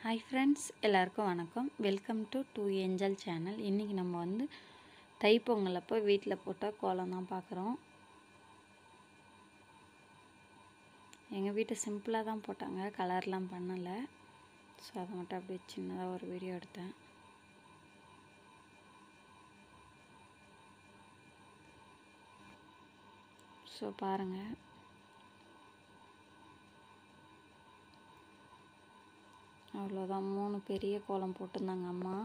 Hi friends எல்லாருக்கும் வணக்கம் welcome to to Angel channel இன்றைக்கி நம்ம வந்து தைப்பொங்கல் அப்போ வீட்டில் போட்ட கோலம் தான் பார்க்குறோம் எங்கள் வீட்டு சிம்பிளாக தான் போட்டாங்க கலர்லாம் பண்ணலை ஸோ அதை மட்டும் அப்படியே சின்னதாக ஒரு வீடியோ எடுத்தேன் ஸோ பாருங்கள் அவ்வளோதான் மூணு பெரிய கோலம் போட்டிருந்தாங்க அம்மா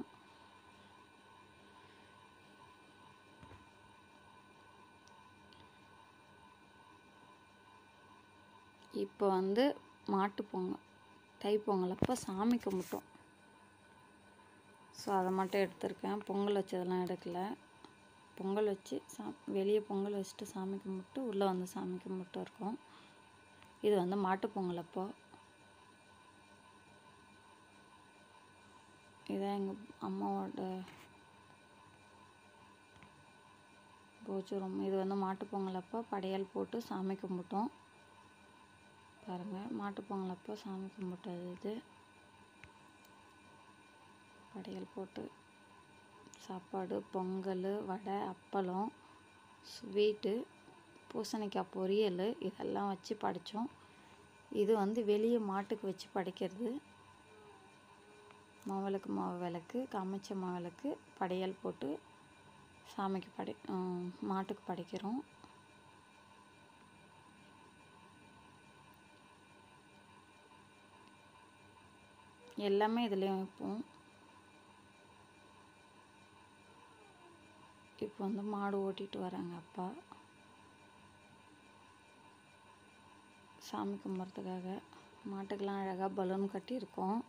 இப்போ வந்து மாட்டு பொங்கல் தைப்பொங்கல் அப்போ சாமி கும்பிட்டோம் ஸோ அதை மட்டும் எடுத்திருக்கேன் பொங்கல் வச்சதெல்லாம் எடுக்கல பொங்கல் வச்சு சா வெளியே பொங்கல் வச்சுட்டு சாமி கும்பிட்டு உள்ளே வந்து சாமி கும்பிட்டு இருக்கோம் இது வந்து மாட்டு பொங்கல் அப்போ இதான் எங்கள் அம்மாவோட கோச்சுரம் இது வந்து மாட்டுப் பொங்கல் அப்போ படையல் போட்டு சாமி கும்பிட்டோம் பாருங்கள் மாட்டுப் பொங்கல் அப்போ சாமி கும்பிட்டது இது படையல் போட்டு சாப்பாடு பொங்கல் வடை அப்பளம் ஸ்வீட்டு பூசணிக்காய் பொரியல் இதெல்லாம் வச்சு படைத்தோம் இது வந்து வெளியே மாட்டுக்கு வச்சு படைக்கிறது மாவிளக்கு மாவு விளக்கு காமிச்ச மாவிளக்கு படையல் போட்டு சாமிக்கு படை மாட்டுக்கு படைக்கிறோம் எல்லாமே இதுலேயும் வைப்போம் இப்போ வந்து மாடு ஓட்டிகிட்டு வராங்க அப்பா சாமி கும்பிட்றதுக்காக மாட்டுக்கெல்லாம் அழகாக பலூன் கட்டியிருக்கோம்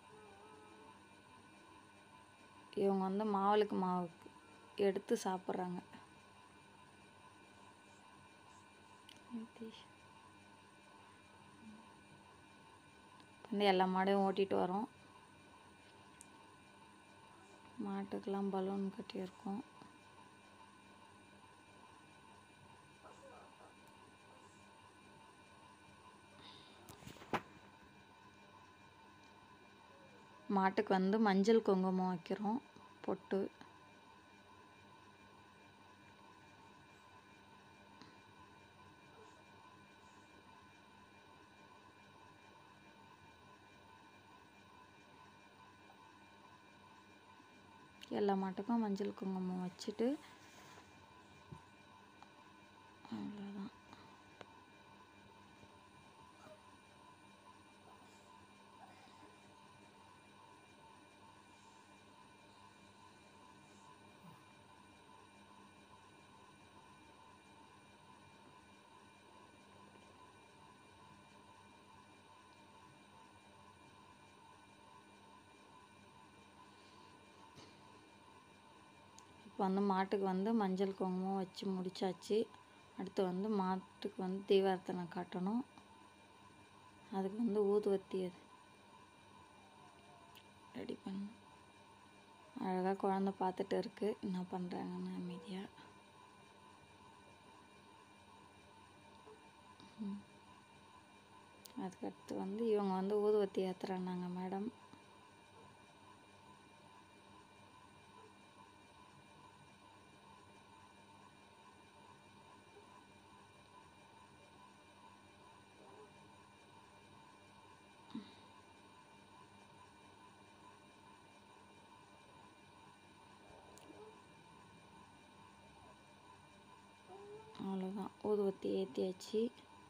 இவங்க வந்து மாவுளுக்கு மாவு எடுத்து சாப்பிட்றாங்க வந்து எல்லா மாடையும் ஓட்டிகிட்டு வரோம் மாட்டுக்கெல்லாம் பலூன் கட்டியிருக்கோம் மாட்டுக்கு வந்து மஞ்சள் குங்குமம் வைக்கிறோம் பொட்டு எல்லா மாட்டுக்கும் மஞ்சள் குங்குமம் வச்சுட்டு அவ்வளோதான் இப்போ வந்து மாட்டுக்கு வந்து மஞ்சள் குங்குமம் வச்சு முடிச்சாச்சு அடுத்து வந்து மாட்டுக்கு வந்து தீபார்த்தனை காட்டணும் அதுக்கு வந்து ஊதுவத்தி அது ரெடி பண்ண அழகாக குழந்த பார்த்துட்டு இருக்கு என்ன பண்ணுறாங்கன்னு அமைதியாக அதுக்கடுத்து வந்து இவங்க வந்து ஊதுவத்தி ஏற்றுறாங்க மேடம் அவ்வளோதான் ஊதுவத்தி ஏற்றியாச்சு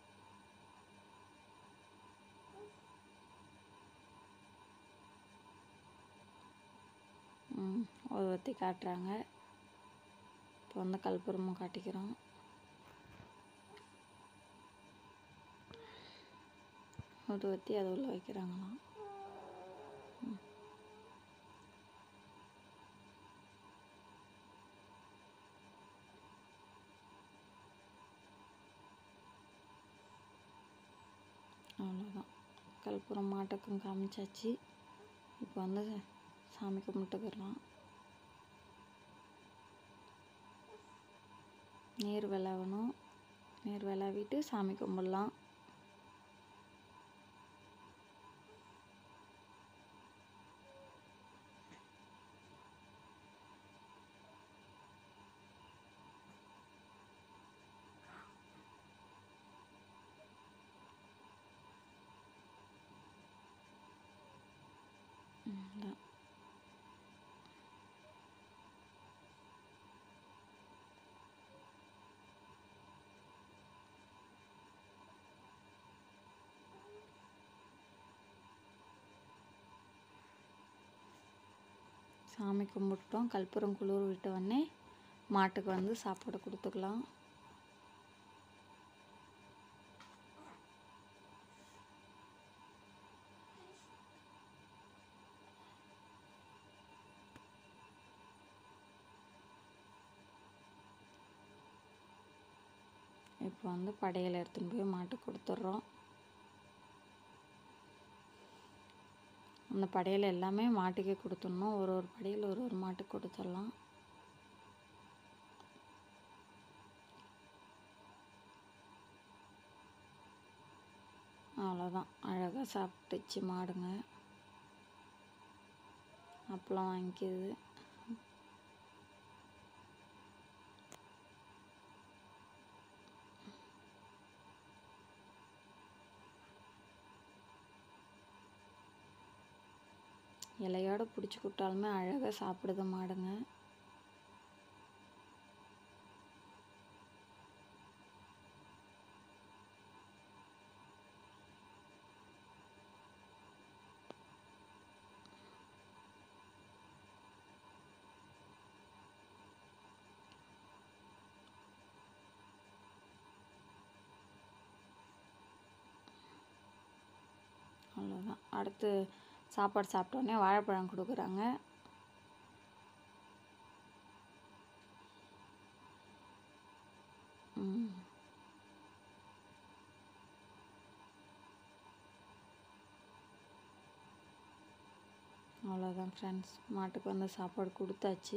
ம் ஊதுவத்தி காட்டுறாங்க இப்போ வந்து கற்பூரமும் காட்டிக்கிறோம் ஊதுவத்தி அது உள்ள வைக்கிறாங்களாம் அவ்வளோதான் கற்பூரம் மாட்டுக்கும் காமிச்சாச்சு இப்போ வந்து சாமி கும்பிட்டுக்கிறலாம் நீர் விளாவணும் நீர் விளாவிட்டு சாமி கும்பிட்லாம் அதான் சாமி கும்பிட்டோம் கற்பூரம் குளிர் விட்ட உடனே மாட்டுக்கு வந்து சாப்பாடு கொடுத்துக்கலாம் இப்போ வந்து படையல் எடுத்துன்னு போய் மாட்டுக்கு கொடுத்துட்றோம் அந்த படையல் எல்லாமே மாட்டுக்கே கொடுத்துடணும் ஒரு ஒரு படையல் ஒரு ஒரு மாட்டுக்கு கொடுத்துடலாம் அவ்வளோதான் அழகாக சாப்பிட்டுச்சு மாடுங்க அப்பளம் வாங்கிக்கிது இலையோட பிடிச்சி விட்டாலுமே அழகாக சாப்பிடுது மாடுங்க அவ்வளோதான் அடுத்து சாப்பாடு சாப்பிட்டோன்னே வாழைப்பழம் கொடுக்குறாங்க ம். அவ்வளோதான் ஃப்ரெண்ட்ஸ் மாட்டுக்கு வந்து சாப்பாடு கொடுத்தாச்சு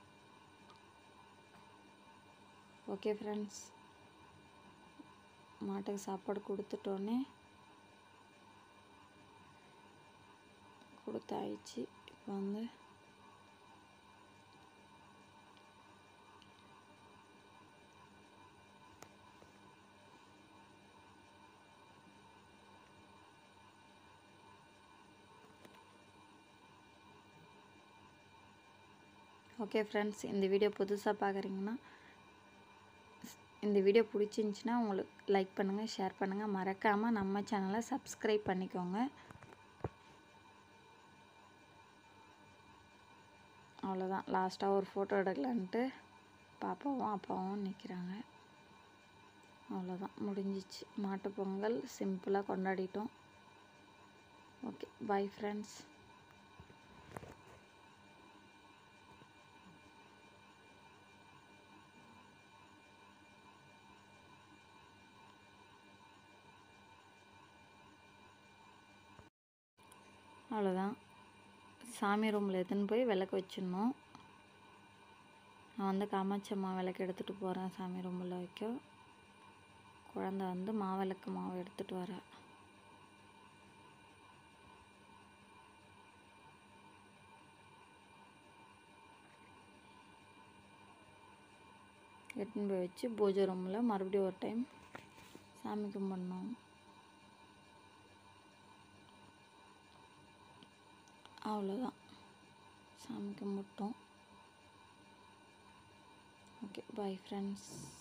ஓகே ஃப்ரெண்ட்ஸ் மாட்டுக்கு சாப்பாடு கொடுத்துட்டோன்னே கொடுத்தாயிடுச்சு இப்போ வந்து ஓகே ஃப்ரெண்ட்ஸ் இந்த வீடியோ புதுசாக பார்க்குறீங்கன்னா இந்த வீடியோ பிடிச்சிருந்துச்சின்னா உங்களுக்கு லைக் பண்ணுங்கள் ஷேர் பண்ணுங்கள் மறக்காமல் நம்ம சேனலை சப்ஸ்கிரைப் பண்ணிக்கோங்க அவ்வளோதான் லாஸ்ட்டாக ஒரு ஃபோட்டோ எடுக்கலான்ட்டு பாப்பாவும் அப்பாவும் நிற்கிறாங்க அவ்வளோதான் முடிஞ்சிச்சு மாட்டுப் பொங்கல் சிம்பிளாக கொண்டாடிட்டோம் ஓகே பை ஃப்ரெண்ட்ஸ் அவ்வளோதான் சாமி ரூமில் எடுத்துன்னு போய் விளக்கு வச்சிடணும் நான் வந்து காமாட்சி அம்மா விளக்கு எடுத்துகிட்டு போகிறேன் சாமி ரூமில் வைக்க குழந்த வந்து மாவிளக்கு மாவு எடுத்துகிட்டு வர எடுத்துன்னு போய் வச்சு பூஜை ரூமில் மறுபடியும் ஒரு டைம் சாமி கும்பிடணும் அவ்வளோதான் சாமி கும்பிட்டோம் ஓகே பாய் ஃப்ரெண்ட்ஸ்